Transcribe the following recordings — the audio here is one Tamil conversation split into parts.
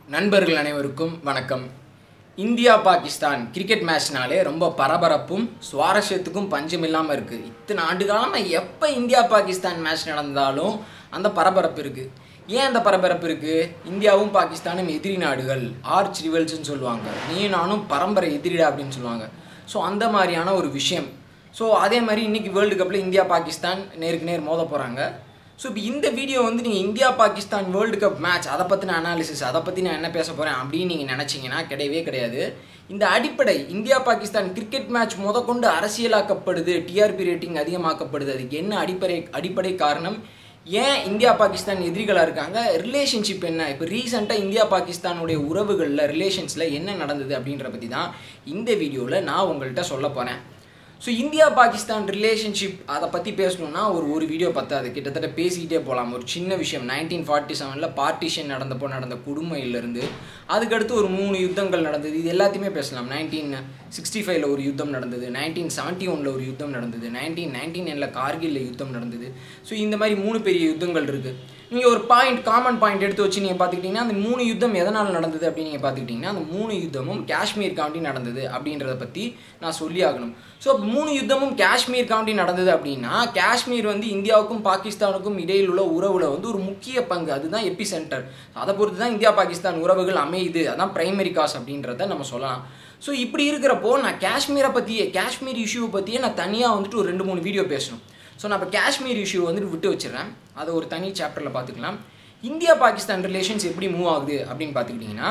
நண்பர்கள் அனைவருக்கும் வணக்கம் இந்தியா பாகிஸ்தான் கிரிக்கெட் மேட்ச்னாலே ரொம்ப பரபரப்பும் சுவாரஸ்யத்துக்கும் பஞ்சம் இல்லாமல் இருக்குது இத்தனை ஆண்டு காலமாக எப்போ இந்தியா பாகிஸ்தான் மேட்ச் நடந்தாலும் அந்த பரபரப்பு இருக்குது ஏன் அந்த பரபரப்பு இருக்குது இந்தியாவும் பாகிஸ்தானும் எதிரி நாடுகள் ஆர்ச் ரிவல்ஸ்னு சொல்லுவாங்க நீயும் நானும் பரம்பரை எதிரிடா அப்படின்னு சொல்லுவாங்க ஸோ அந்த மாதிரியான ஒரு விஷயம் ஸோ அதே மாதிரி இன்றைக்கி வேர்ல்டு கப்பில் இந்தியா பாகிஸ்தான் நேருக்கு நேர் மோத போகிறாங்க ஸோ இப்போ இந்த வீடியோ வந்து நீங்கள் India Pakistan world cup match அதை பற்றின அனாலிசிஸ் அதை பற்றி நான் என்ன பேச போகிறேன் அப்படின்னு நீங்கள் நினச்சிங்கன்னா கிடையவே கிடையாது இந்த அடிப்படை இந்தியா பாகிஸ்தான் கிரிக்கெட் மேட்ச் முதற்கொண்டு அரசியலாக்கப்படுது டிஆர்பி ரேட்டிங் அதிகமாக்கப்படுது அதுக்கு என்ன அடிப்படை அடிப்படை காரணம் ஏன் இந்தியா பாகிஸ்தான் எதிரிகளாக இருக்காங்க ரிலேஷன்ஷிப் என்ன இப்போ ரீசெண்டாக இந்தியா பாகிஸ்தானுடைய உறவுகளில் ரிலேஷன்ஸில் என்ன நடந்தது அப்படின்ற பற்றி தான் இந்த வீடியோவில் நான் உங்கள்கிட்ட சொல்ல போகிறேன் ஸோ இந்தியா பாகிஸ்தான் ரிலேஷன்ஷிப் அதை பற்றி பேசணும்னா ஒரு ஒரு வீடியோ பத்தாது கிட்டத்தட்ட பேசிக்கிட்டே போகலாம் ஒரு சின்ன விஷயம் நைன்டீன் ஃபார்ட்டி செவனில் பார்ட்டிஷன் நடந்தப்போ நடந்த கொடுமையிலேருந்து அதுக்கடுத்து ஒரு மூணு யுத்தங்கள் நடந்தது இது எல்லாத்தையுமே பேசலாம் நைன்டீன் சிக்ஸ்டி ஃபைவ்ல ஒரு யுத்தம் நடந்தது நைன்டீன் செவன்ட்டி ஒனில் ஒரு யுத்தம் நடந்தது நைன்டீன் நைன்டி நைனில் கார்கில்ல யுத்தம் நடந்தது ஸோ இந்த மாதிரி மூணு பெரிய யுத்தங்கள் இருக்குது நீங்கள் ஒரு பாயிண்ட் காமன் பாயிண்ட் எடுத்து வச்சு நீங்கள் பார்த்துக்கிட்டிங்கன்னா அந்த மூணு யுத்தம் எதனால் நடந்தது அப்படின்னு நீங்கள் பார்த்துக்கிட்டிங்கன்னா அந்த மூணு யுத்தமும் காஷ்மீர் கவுண்டி நடந்தது அப்படின்றத பற்றி நான் சொல்லி ஆகணும் ஸோ மூணு யுத்தமும் காஷ்மீர் கவுண்டி நடந்தது அப்படின்னா காஷ்மீர் வந்து இந்தியாவுக்கும் பாகிஸ்தானுக்கும் இடையில் உள்ள உறவுல வந்து ஒரு முக்கிய பங்கு அதுதான் எபி சென்டர் அதை பொறுத்து தான் இந்தியா பாகிஸ்தான் உறவுகள் அமையுது அதான் பிரைமரி காஸ் அப்படின்றத நம்ம சொல்லலாம் ஸோ இப்படி இருக்கிறப்போ நான் காஷ்மீரை பற்றியே காஷ்மீர் இஷ்யூவை பற்றியே நான் தனியாக வந்துட்டு ஒரு ரெண்டு மூணு வீடியோ பேசணும் ஸோ நான் இப்போ காஷ்மீர் இஷ்யூ வந்துட்டு விட்டு வச்சிடுறேன் அதை ஒரு தனி சாப்டரில் பார்த்துக்கலாம் இந்தியா பாகிஸ்தான் ரிலேஷன்ஸ் எப்படி மூவ் ஆகுது அப்படின்னு பார்த்துக்கிட்டிங்கன்னா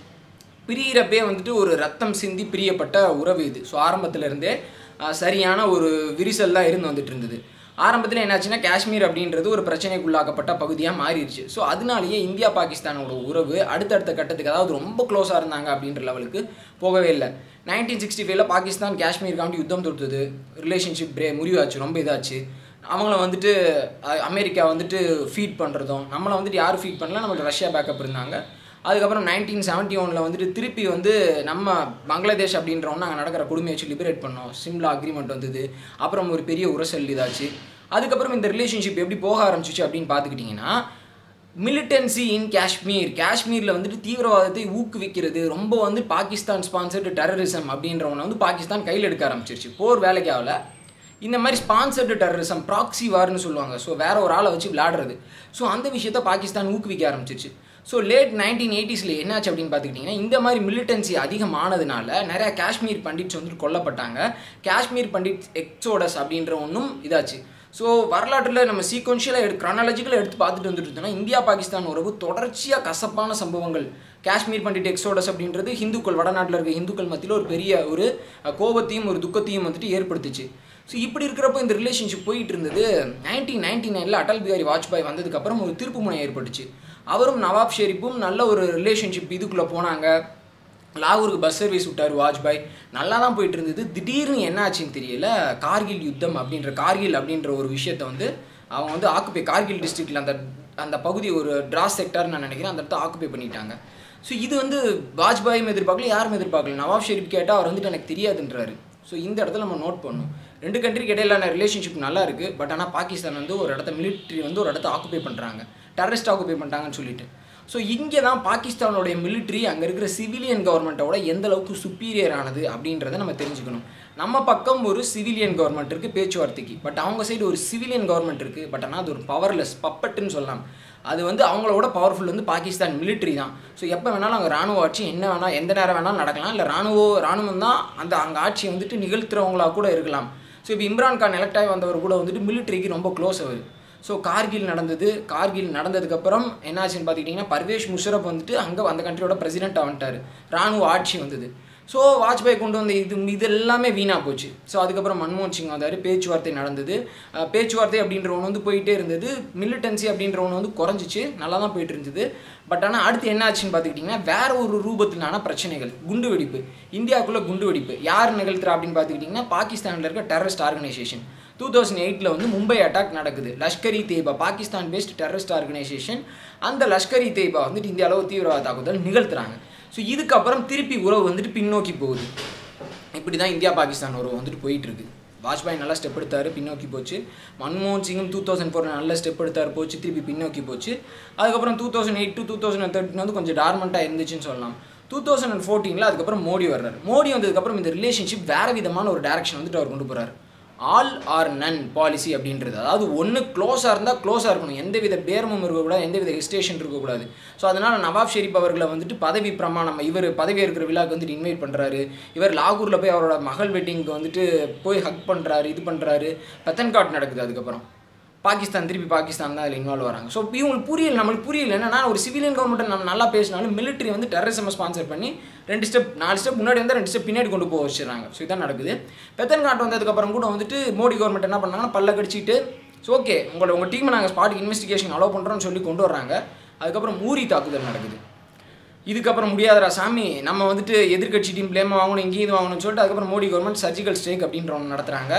பிரியிறப்பே வந்துட்டு ஒரு ரத்தம் சிந்தி பிரியப்பட்ட உறவு இது ஸோ ஆரம்பத்திலேருந்தே சரியான ஒரு விரிசல் தான் இருந்து வந்துட்டு இருந்தது ஆரம்பத்தில் என்னாச்சுன்னா காஷ்மீர் அப்படின்றது ஒரு பிரச்சனைக்குள்ளாக்கப்பட்ட பகுதியாக மாறிடுச்சு ஸோ அதனாலேயே இந்தியா பாகிஸ்தானோட உறவு அடுத்தடுத்த கட்டத்துக்கு அதாவது ரொம்ப க்ளோஸாக இருந்தாங்க அப்படின்ற லெவலுக்கு போகவே இல்லை நைன்டீன் சிக்ஸ்டி ஃபைவ்ல பாகிஸ்தான் காஷ்மீருக்காண்டி யுத்தம் தொடுத்தது ரிலேஷன்ஷிப் பிரே முறிவாச்சு ரொம்ப இதாச்சு அவங்கள வந்துட்டு அமெரிக்கா வந்துட்டு ஃபீட் பண்ணுறதும் நம்மளை வந்துட்டு யார் ஃபீட் பண்ணல நம்மளுக்கு ரஷ்யா பேக்கப் இருந்தாங்க அதுக்கப்புறம் நைன்டீன் செவன்ட்டி ஒனில் வந்துட்டு திருப்பி வந்து நம்ம பங்களாதேஷ் அப்படின்றவங்க அங்கே நடக்கிற கொடுமையை வச்சு லிபரேட் பண்ணோம் சிம்லா அக்ரிமெண்ட் வந்தது அப்புறம் ஒரு பெரிய உரசல் இதாச்சு அதுக்கப்புறம் இந்த ரிலேஷன்ஷிப் எப்படி போக ஆரம்பிச்சிச்சு அப்படின்னு பார்த்துக்கிட்டிங்கன்னா மிலிட்டன்சி இன் காஷ்மீர் காஷ்மீரில் வந்துட்டு தீவிரவாதத்தை ஊக்குவிக்கிறது ரொம்ப வந்து பாகிஸ்தான் ஸ்பான்சர்டு டெரரிசம் அப்படின்றவனை வந்து பாகிஸ்தான் கையில் எடுக்க ஆரம்பிச்சிருச்சு போர் வேலைக்கு ஆகல இந்த மாதிரி ஸ்பான்சர்டு டெரரிசம் ப்ராக்சி வார்னு சொல்லுவாங்க ஸோ வேற ஒரு ஆளை வச்சு விளையாடுறது ஸோ அந்த விஷயத்த பாகிஸ்தான் ஊக்குவிக்க ஆரம்பிச்சிருச்சு ஸோ லேட் நைன்டீன் எயிட்டிஸில் என்னாச்சு அப்படின்னு பார்த்துக்கிட்டிங்கன்னா இந்த மாதிரி மிலிட்டன்சி அதிகமானதுனால நிறையா காஷ்மீர் பண்டிட்ஸ் வந்துட்டு கொல்லப்பட்டாங்க காஷ்மீர் பண்டிட் எக்ஸோடஸ் அப்படின்ற ஒன்றும் இதாச்சு ஸோ வரலாற்றில் நம்ம சீக்வன்ஷியலாக எடு க்ரானாலஜிக்கலாக எடுத்து பார்த்துட்டு வந்துட்டு இருந்தோம்னா இந்தியா பாகிஸ்தான் உறவு தொடர்ச்சியாக கசப்பான சம்பவங்கள் காஷ்மீர் பண்டிட் எக்ஸோடஸ் அப்படின்றது ஹிந்துக்கள் வடநாட்டில் இருக்க இந்துக்கள் மத்தியில் ஒரு பெரிய ஒரு கோபத்தையும் ஒரு துக்கத்தையும் வந்துட்டு ஏற்படுத்துச்சு ஸோ இப்படி இருக்கிறப்போ இந்த ரிலேஷன்ஷிப் போயிட்டு இருந்தது நைன்டீன் நைன்டி நைனில் அடல் பிகாரி வாஜ்பாய் வந்ததுக்கப்புறம் ஒரு திருப்பு முனை ஏற்பட்டுச்சு அவரும் நவாப் ஷெரீப்பும் நல்ல ஒரு ரிலேஷன்ஷிப் இதுக்குள்ளே போனாங்க லாகூருக்கு பஸ் சர்வீஸ் விட்டார் வாஜ்பாய் நல்லா தான் போயிட்டு இருந்தது திடீர்னு என்ன ஆச்சுன்னு தெரியல கார்கில் யுத்தம் அப்படின்ற கார்கில் அப்படின்ற ஒரு விஷயத்த வந்து அவங்க வந்து ஆக்குப்பை கார்கில் டிஸ்ட்ரிக்டில் அந்த அந்த பகுதி ஒரு டிராஸ் செக்டர்னு நான் நினைக்கிறேன் அந்த இடத்த ஆக்குப்பை பண்ணிட்டாங்க ஸோ இது வந்து வாஜ்பாயும் எதிர்பார்க்கல யாரும் எதிர்பார்க்கல நவாப் ஷெரீப் கேட்டால் அவர் வந்துட்டு எனக்கு தெரியாதுன்றாரு ஸோ இந்த இடத்துல நம்ம நோட் பண்ணணும் ரெண்டு கண்ட்ரிக்கு இடையிலான ரிலேஷன்ஷிப் நல்லா இருக்குது பட் ஆனால் பாகிஸ்தான் வந்து ஒரு இடத்த மிலிட்ரி வந்து ஒரு இடத்த ஆக்குப்பை பண்ணுறாங்க டெரரிஸ்ட் ஆக்குப்பை பண்ணிட்டாங்கன்னு சொல்லிட்டு ஸோ இங்கே தான் பாகிஸ்தானுடைய மிலிட்ரி அங்கே இருக்கிற சிவிலியன் கவர்மெண்ட்டோட எந்த அளவுக்கு சுப்பீரியர் ஆனது அப்படின்றத நம்ம தெரிஞ்சுக்கணும் நம்ம பக்கம் ஒரு சிவிலியன் கவர்மெண்ட் இருக்குது பேச்சுவார்த்தைக்கு பட் அவங்க சைடு ஒரு சிவிலியன் கவர்மெண்ட் இருக்குது பட் ஆனால் அது ஒரு பவர்லெஸ் பப்பட்டுன்னு சொல்லலாம் அது வந்து அவங்களோட பவர்ஃபுல் வந்து பாகிஸ்தான் மிலிட்ரி தான் ஸோ எப்போ வேணாலும் அங்கே ராணுவ ஆட்சி என்ன வேணால் எந்த நேரம் வேணாலும் நடக்கலாம் இல்லை ராணுவ ராணுவம் தான் அந்த அங்கே ஆட்சியை வந்துட்டு நிகழ்த்துறவங்களா கூட இருக்கலாம் ஸோ இப்போ இம்ரான் கான் எலெக்ட் ஆகி வந்தவர் கூட வந்துட்டு மிலிட்ரிக்கு ரொம்ப க்ளோஸ் அவர் ஸோ கார்கில் நடந்தது கார்கில் நடந்ததுக்கப்புறம் என்னாச்சுன்னு பார்த்துக்கிட்டிங்கன்னா பர்வேஷ் முஷரப் வந்துட்டு அங்கே அந்த கண்ட்ரியோட பிரசிடென்ட் வந்துட்டார் ராணுவ ஆட்சி வந்தது ஸோ வாஜ்பாய் கொண்டு வந்த இது இது எல்லாமே வீணாக போச்சு ஸோ அதுக்கப்புறம் மன்மோகன் சிங் வந்தார் பேச்சுவார்த்தை நடந்தது பேச்சுவார்த்தை அப்படின்றவன் வந்து போயிட்டே இருந்தது மிலிட்டன்சி அப்படின்றவன் வந்து குறைஞ்சிச்சு நல்லா தான் போயிட்டு இருந்தது பட் ஆனால் அடுத்து என்ன ஆச்சுன்னு பார்த்துக்கிட்டிங்கன்னா வேற ஒரு ரூபத்திலான பிரச்சனைகள் குண்டு வெடிப்பு இந்தியாவுக்குள்ளே குண்டு வெடிப்பு யார் நிகழ்த்துறா அப்படின்னு பார்த்துக்கிட்டிங்கன்னா பாகிஸ்தானில் இருக்க டெரரிஸ்ட் ஆர்கனைசேஷன் டூ தௌசண்ட் எயிட்டில் வந்து மும்பை அட்டாக் நடக்குது Lashkar e Taiba Pakistan based terrorist organisation அந்த லஷ்கர் இ தேபா வந்துட்டு இந்தியாவில் ஒரு தீவிரவாத தாக்குதல் நிகழ்த்துறாங்க ஸோ இதுக்கப்புறம் திருப்பி உறவு வந்துட்டு பின்னோக்கி போகுது இப்படி தான் இந்தியா பாகிஸ்தான் உறவு வந்துட்டு போயிட்டு இருக்கு வாஜ்பாய் நல்லா ஸ்டெப் எடுத்தார் பின்னோக்கி போச்சு மன்மோகன் சிங்கும் டூ தௌசண்ட் ஃபோர் நல்ல ஸ்டெப் எடுத்தார் போச்சு திருப்பி பின்னோக்கி போச்சு அதுக்கப்புறம் two thousand eight to two thousand thirteen வந்து கொஞ்சம் டார்மெண்ட்டாக இருந்துச்சுன்னு சொல்லலாம் டூ தௌசண்ட் அண்ட் ஃபோர்டீனில் அதுக்கப்புறம் மோடி வர்றாரு மோடி வந்ததுக்கப்புறம் இந்த ரிலேஷன்ஷிப் வேறு விதமான ஒரு டேரக்ஷன் வந்துட்டு அவர் கொண்டு போகிறார் ஆல் ஆர் நன் பாலிசி அப்படின்றது அதாவது ஒன்று க்ளோஸாக இருந்தால் க்ளோஸாக இருக்கணும் எந்த வித பேரமும் இருக்கக்கூடாது எந்த வித ஹெஸ்டேஷன் இருக்கக்கூடாது ஸோ அதனால் நவாப் ஷெரீப் அவர்களை வந்துட்டு பதவி பிரமாணம் இவர் பதவி இருக்கிற விழாக்கு வந்துட்டு இன்வைட் பண்ணுறாரு இவர் லாகூரில் போய் அவரோட மகள் வெட்டிங்க்கு வந்துட்டு போய் ஹக் பண்ணுறாரு இது பண்ணுறாரு பெத்தன்காட் நடக்குது அதுக்கப்புறம் பாகிஸ்தான் திருப்பி பாகிஸ்தான் தான் அதில் இன்வால்வ் வராங்க ஸோ இவங்களுக்கு புரியல நம்மளுக்கு புரியல என்னன்னா ஒரு சிவிலியன் கவர்மெண்ட்டை நம்ம நல்லா பேசினாலும் மிலிட்ரி வந்து டெரரிசம் ஸ்பான்சர் பண்ணி ரெண்டு ஸ்டெப் நாலு ஸ்டெப் முன்னாடி வந்து ரெண்டு ஸ்டெப் பின்னாடி கொண்டு போக வச்சிடறாங்க ஸோ இதான் நடக்குது பெத்தன்காட் வந்ததுக்கப்புறம் கூட வந்துட்டு மோடி கவர்மெண்ட் என்ன பண்ணாங்கன்னா பல்ல கடிச்சிட்டு ஸோ ஓகே உங்களோட உங்கள் டீமை நாங்கள் ஸ்பாட்டுக்கு இன்வெஸ்டிகேஷன் அலோவ் பண்ணுறோம்னு சொல்லி கொண்டு வர்றாங்க அதுக்கப்புறம் ஊரி தாக்குதல் நடக்குது இதுக்கப்புறம் முடியாதரா சாமி நம்ம வந்துட்டு எதிர்க்கட்சி டீம் பிளேம் வாங்கணும் இங்கேயும் இது வாங்கணும்னு சொல்லிட்டு அதுக்கப்புறம் மோடி கவர்மெண்ட் சர்ஜிக்கல் ஸ்ட்ரைக் அப்படின்ற ஒன்று நடத்துகிறாங்க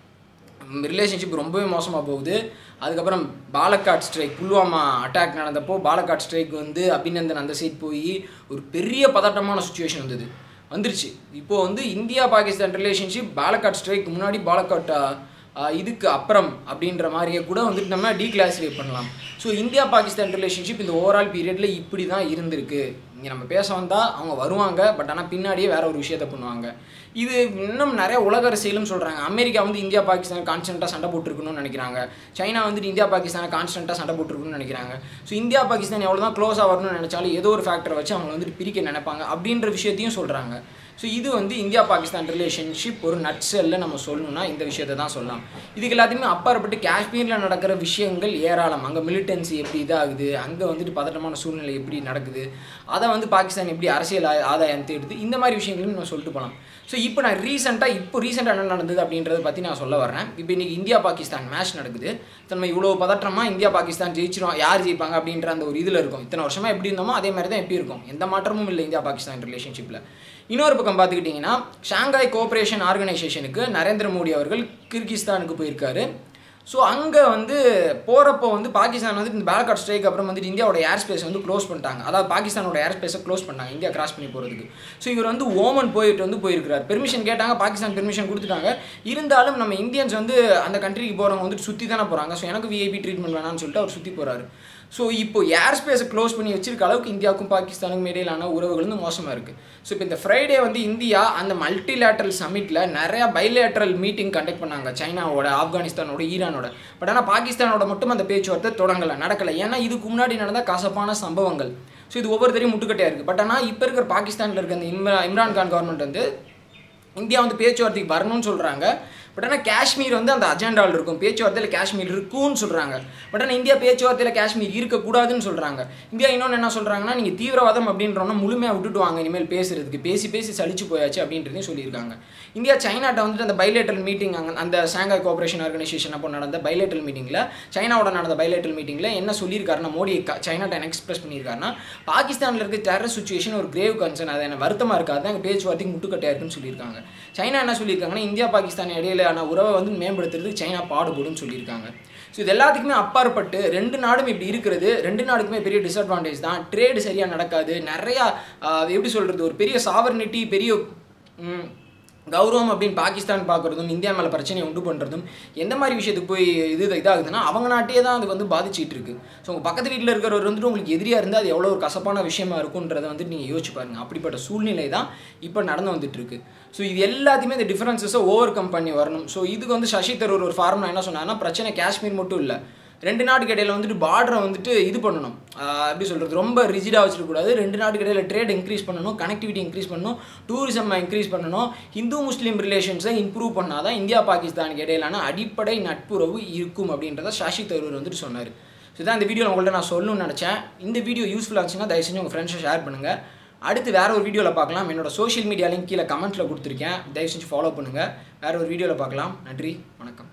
ரிலேஷன்ஷிப் ரொம்பவே மோசமாக போகுது அதுக்கப்புறம் பாலக்காட் ஸ்ட்ரைக் புல்வாமா அட்டாக் நடந்தப்போ பாலக்காட் ஸ்ட்ரைக் வந்து அபிநந்தன் அந்த சைட் போய் ஒரு பெரிய பதட்டமான சுச்சுவேஷன் வந்தது வந்துருச்சு இப்போது வந்து India Pakistan relationship Balakot strike முன்னாடி பாலக்காட் ஆஹ் இதுக்கு அப்புறம் அப்படின்ற மாதிரியே கூட வந்துட்டு நம்ம டீக்ளாசிஃபை பண்ணலாம் ஸோ இந்தியா பாகிஸ்தான் ரிலேஷன்ஷிப் இந்த ஓவரால் பீரியடில் இப்படி தான் இருந்திருக்கு இங்கே நம்ம பேச வந்தால் அவங்க வருவாங்க பட் ஆனால் பின்னாடியே வேற ஒரு விஷயத்த பண்ணுவாங்க இது இன்னும் நிறைய உலக அரசியலும் சொல்கிறாங்க அமெரிக்கா வந்து இந்தியா பாகிஸ்தான் கான்ஸ்டண்ட்டாக சண்டை போட்டுருக்கணும்னு நினைக்கிறாங்க சைனா வந்துட்டு இந்தியா பாகிஸ்தானை கான்ஸ்டண்ட்டாக சண்டை போட்டுருக்கணும்னு நினைக்கிறாங்க ஸோ இந்தியா பாகிஸ்தான் எவ்வளோ தான் க்ளோஸாக வரணும்னு நினச்சாலும் ஏதோ ஒரு ஃபேக்டரை வச்சு அவங்க வந்துட்டு பிரிக்க நினைப்பாங்க அப்படின்ற விஷயத்தையும் சொல்கிறாங்க ஸோ இது வந்து இந்தியா பாகிஸ்தான் ரிலேஷன்ஷிப் ஒரு நட்ஸல்ல நம்ம சொல்லணும்னா இந்த விஷயத்தை தான் சொல்லலாம் இதுக்கு எல்லாத்தையுமே அப்பாற்பட்டு காஷ்மீரில் நடக்கிற விஷயங்கள் ஏராளம் அங்கே மிலிட்டன்சி எப்படி இதாகுது அங்கே வந்துட்டு பதட்டமான சூழ்நிலை எப்படி நடக்குது அதை வந்து பாகிஸ்தான் எப்படி அரசியல் ஆ- ஆதாயம் தேடுது இந்த மாதிரி விஷயங்களையும் நம்ம சொல்லிட்டு போகலாம் ஸோ இப்போ நான் ரீசெண்டாக இப்போ ரீசெண்டாக என்ன நடந்தது அப்படின்றத பற்றி நான் சொல்ல வரேன் இப்போ இன்னைக்கு இந்தியா பாகிஸ்தான் மேட்ச் நடக்குது இப்ப நம்ம இவ்வளோ பதற்றமாக இந்தியா பாகிஸ்தான் ஜெயிச்சிரும் யார் ஜெயிப்பாங்க அப்படின்ற அந்த ஒரு இதில் இருக்கும் இத்தனை வருஷமாக எப்படி இருந்தோமோ அதே மாதிரி தான் எப்படி இருக்கும் எந்த மாற்றமும் இல்லை இந்தியா பாகிஸ்தான் ரிலேஷன்ஷிப்பில் இன்னொரு பக்கம் பார்த்துக்கிட்டிங்கன்னா ஷாங்காய் கோஆப்ரேஷன் ஆர்கனைசேஷனுக்கு நரேந்திர மோடி அவர்கள் கிர்கிஸ்தானுக்கு போயிருக்காரு ஸோ அங்கே வந்து போகிறப்போ வந்து பாகிஸ்தான் வந்து இந்த பேலகாட் ஸ்ட்ரைக் அப்புறம் வந்துட்டு இந்தியாவோட ஏர் ஸ்பேஸ் வந்து க்ளோஸ் பண்ணிட்டாங்க அதாவது பாகிஸ்தானோட ஏர் ஸ்பேஸை க்ளோஸ் பண்ணிட்டாங்க இந்தியா கிராஸ் பண்ணி போகிறதுக்கு ஸோ இவர் வந்து ஓமன் போயிட்டு வந்து போயிருக்கிறார் பெர்மிஷன் கேட்டாங்க பாகிஸ்தான் பெர்மிஷன் கொடுத்துட்டாங்க இருந்தாலும் நம்ம இந்தியன்ஸ் வந்து அந்த கண்ட்ரிக்கு போகிறவங்க வந்துட்டு சுற்றி தானே போகிறாங்க ஸோ எனக்கு விஐபி ட்ரீட்மெண்ட் வேணாம்னு சொல்லிட்டு அவர் சுற்றி போகிறாரு ஸோ இப்போ ஏர் ஸ்பேஸை க்ளோஸ் பண்ணி வச்சிருக்க அளவுக்கு இந்தியாவுக்கும் பாகிஸ்தானுக்கும் இடையிலான உறவுகள் வந்து மோசமாக இருக்குது ஸோ இப்போ இந்த ஃப்ரைடே வந்து இந்தியா அந்த மல்டிலேட்ரல் சமிட்டில் நிறையா பைலேட்ரல் மீட்டிங் கண்டக்ட் பண்ணாங்க சைனாவோட ஆப்கானிஸ்தானோட ஈரானோட பட் ஆனால் பாகிஸ்தானோட மட்டும் அந்த பேச்சுவார்த்தை தொடங்கலை நடக்கலை ஏன்னா இதுக்கு முன்னாடி நடந்த கசப்பான சம்பவங்கள் ஸோ இது ஒவ்வொருத்தரையும் முட்டுக்கட்டையாக இருக்குது பட் ஆனால் இப்போ இருக்கிற பாகிஸ்தானில் இருக்க அந்த இம்ரா இம்ரான் கான் கவர்மெண்ட் வந்து இந்தியா வந்து பேச்சுவார்த்தைக்கு வரணும்னு சொல்கிறாங்க பட் ஆனால் காஷ்மீர் வந்து அந்த அஜெண்டாவில் இருக்கும் பேச்சுவார்த்தையில் காஷ்மீர் இருக்கும்னு சொல்கிறாங்க பட் ஆனால் இந்தியா பேச்சுவார்த்தையில் காஷ்மீர் இருக்கக்கூடாதுன்னு சொல்கிறாங்க இந்தியா இன்னொன்று என்ன சொல்கிறாங்கன்னா நீங்கள் தீவிரவாதம் அப்படின்றோன்னா முழுமையாக விட்டுட்டு வாங்க இனிமேல் பேசுறதுக்கு பேசி பேசி சலிச்சு போயாச்சு அப்படின்றதையும் சொல்லியிருக்காங்க இந்தியா சைனாட்ட வந்துட்டு அந்த பைலேட்டரல் மீட்டிங் அங்கே அந்த சாங்காய் கோஆப்ரேஷன் ஆர்கனைசேஷன் அப்போ நடந்த பைலேட்டரல் மீட்டிங்கில் சைனாவோட நடந்த பைலேட்டரல் மீட்டிங்கில் என்ன சொல்லியிருக்காருன்னா மோடி க- சைனாட்ட என்ன எக்ஸ்பிரஸ் பண்ணியிருக்காருன்னா பாகிஸ்தானில் இருக்க டெரர் சுச்சுவேஷன் ஒரு கிரேவ் கன்சர்ன் அது என்ன வருத்தமாக இருக்காது அங்கே பேச்சுவார்த்தைக்கு முட்டுக்கட்டையாக இருக்குன்னு சொல்லியிருக்காங்க சைனா என்ன சொல்லியிருக்காங்கன்னா இந்தியா பாகிஸ்தான் இடையிலான உறவை வந்து மேம்படுத்துறதுக்கு சைனா பாடுபடும்னு சொல்லியிருக்காங்க ஸோ இது எல்லாத்துக்குமே அப்பாற்பட்டு ரெண்டு நாடும் இப்படி இருக்கிறது ரெண்டு நாடுக்குமே பெரிய டிஸ்அட்வான்டேஜ் தான் ட்ரேடு சரியாக நடக்காது நிறையா ஆஹ், எப்படி சொல்கிறது ஒரு பெரிய சாவர்னிட்டி பெரிய ம், கௌரவம் அப்படின்னு பாகிஸ்தான் பார்க்குறதும் இந்தியா மேலே பிரச்சனையை உண்டு பண்ணுறதும் எந்த மாதிரி விஷயத்துக்கு போய் இது இதாகுதுன்னா அவங்க நாட்டையே தான் அது வந்து பாதிச்சிட்டு இருக்கு ஸோ உங்கள் பக்கத்து வீட்டில் இருக்கிறவர் வந்துட்டு உங்களுக்கு எதிரியாக இருந்தால் அது எவ்வளோ ஒரு கசப்பான விஷயமா இருக்குன்றதை வந்துட்டு நீங்கள் யோசிச்சு பாருங்க அப்படிப்பட்ட சூழ்நிலை தான் இப்போ நடந்து வந்துட்டு இருக்கு ஸோ இது எல்லாத்தையுமே இந்த டிஃபரன்சஸை ஓவர் கம் பண்ணி வரணும் ஸோ இதுக்கு வந்து சசி தரூர் ஒரு ஃபார்முலா என்ன சொன்னாங்கன்னா பிரச்சனை காஷ்மீர் மட்டும் இல்லை ரெண்டு நாட்டுக்கு இடையில வந்துட்டு பார்டரை வந்துட்டு இது பண்ணணும் ஆஹ் எப்படி சொல்கிறது ரொம்ப ரிஜிடாக வச்சிருக்கக்கூடாது ரெண்டு நாட்டுக்கு இடையில ட்ரேட் இன்க்ரீஸ் பண்ணணும் கனெக்டிவிட்டி இன்க்ரீஸ் பண்ணணும் டூரிசம் இன்க்ரீஸ் பண்ணணும் ஹிந்து முஸ்லீம் ரிலேஷன்ஸை இம்ப்ரூவ் பண்ணாதான் இந்தியா பாகிஸ்தானுக்கு இடையிலான அடிப்படை நட்புறவு இருக்கும் அப்படின்றத சாஷி தரூர் வந்துட்டு சொன்னார் ஸோ இதான் இந்த வீடியோ உங்கள்ட்ட நான் சொல்லணும்னு நினச்சேன் இந்த வீடியோ யூஸ்ஃபுல்லாக இருந்துச்சுன்னா தயவு செஞ்சு உங்கள் ஃப்ரெண்ட்ஸை ஷேர் பண்ணுங்கள் அடுத்து வேற ஒரு வீடியோவில் பார்க்கலாம் என்னோட சோஷியல் மீடியா லிங்க் கீழே கமெண்ட்டில் கொடுத்துருக்கேன் தயவு செஞ்சு ஃபாலோ பண்ணுங்கள் வேற ஒரு வீடியோவில் பார்க்கலாம் நன்றி வணக்கம்